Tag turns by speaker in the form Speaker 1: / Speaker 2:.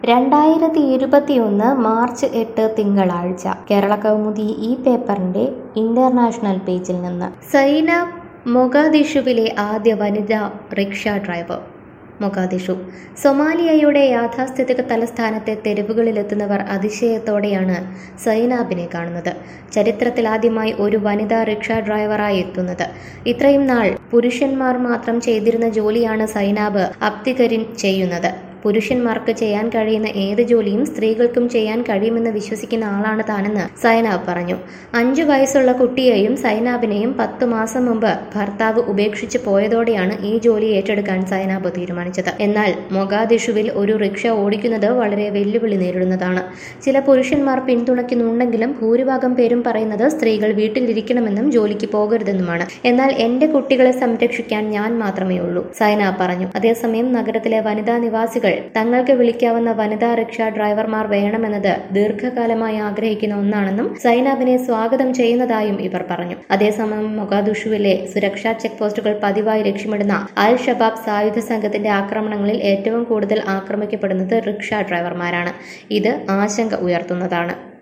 Speaker 1: രണ്ടായിരത്തി ഇരുപത്തിയൊന്ന് മാർച്ച് എട്ട് തിങ്കളാഴ്ച കേരള കൗമുദി ഈ പേപ്പറിന്റെ ഇന്റർനാഷണൽ പേജിൽ നിന്ന് സൈന മൊഗാദിഷുവിലെ ആദ്യ വനിതാ റിക്ഷ ഡ്രൈവർ മൊഗാദിഷു സൊമാലിയയുടെ യാഥാസ്ഥിതിക തലസ്ഥാനത്തെ തെരുവുകളിലെത്തുന്നവർ അതിശയത്തോടെയാണ് സൈനാബിനെ കാണുന്നത് ചരിത്രത്തിൽ ആദ്യമായി ഒരു വനിതാ റിക്ഷ ഡ്രൈവറായി എത്തുന്നത് ഇത്രയും നാൾ പുരുഷന്മാർ മാത്രം ചെയ്തിരുന്ന ജോലിയാണ് സൈനാബ് അബ്ദികരിൻ ചെയ്യുന്നത് പുരുഷന്മാർക്ക് ചെയ്യാൻ കഴിയുന്ന ഏത് ജോലിയും സ്ത്രീകൾക്കും ചെയ്യാൻ കഴിയുമെന്ന് വിശ്വസിക്കുന്ന ആളാണ് താനെന്ന് സൈനാബ് പറഞ്ഞു അഞ്ചു വയസ്സുള്ള കുട്ടിയെയും സൈനാബിനെയും പത്തു മാസം മുമ്പ് ഭർത്താവ് ഉപേക്ഷിച്ച് പോയതോടെയാണ് ഈ ജോലി ഏറ്റെടുക്കാൻ സൈനാബ് തീരുമാനിച്ചത് എന്നാൽ മൊഗാദിഷുവിൽ ഒരു റിക്ഷ ഓടിക്കുന്നത് വളരെ വെല്ലുവിളി നേരിടുന്നതാണ് ചില പുരുഷന്മാർ പിന്തുണയ്ക്കുന്നുണ്ടെങ്കിലും ഭൂരിഭാഗം പേരും പറയുന്നത് സ്ത്രീകൾ വീട്ടിലിരിക്കണമെന്നും ജോലിക്ക് പോകരുതെന്നുമാണ് എന്നാൽ എന്റെ കുട്ടികളെ സംരക്ഷിക്കാൻ ഞാൻ മാത്രമേ ഉള്ളൂ സൈനാബ് പറഞ്ഞു അതേസമയം നഗരത്തിലെ വനിതാ നിവാസികൾ തങ്ങൾക്ക് വിളിക്കാവുന്ന വനിതാ റിക്ഷ ഡ്രൈവർമാർ വേണമെന്നത് ദീർഘകാലമായി ആഗ്രഹിക്കുന്ന ഒന്നാണെന്നും സൈനാബിനെ സ്വാഗതം ചെയ്യുന്നതായും ഇവർ പറഞ്ഞു അതേസമയം മൊഗാദുഷുവിലെ സുരക്ഷാ ചെക്ക് പോസ്റ്റുകൾ പതിവായി ലക്ഷ്യമിടുന്ന അൽ ഷബാബ് സായുധ സംഘത്തിന്റെ ആക്രമണങ്ങളിൽ ഏറ്റവും കൂടുതൽ ആക്രമിക്കപ്പെടുന്നത് റിക്ഷ ഡ്രൈവർമാരാണ് ഇത് ആശങ്ക ഉയർത്തുന്നതാണ്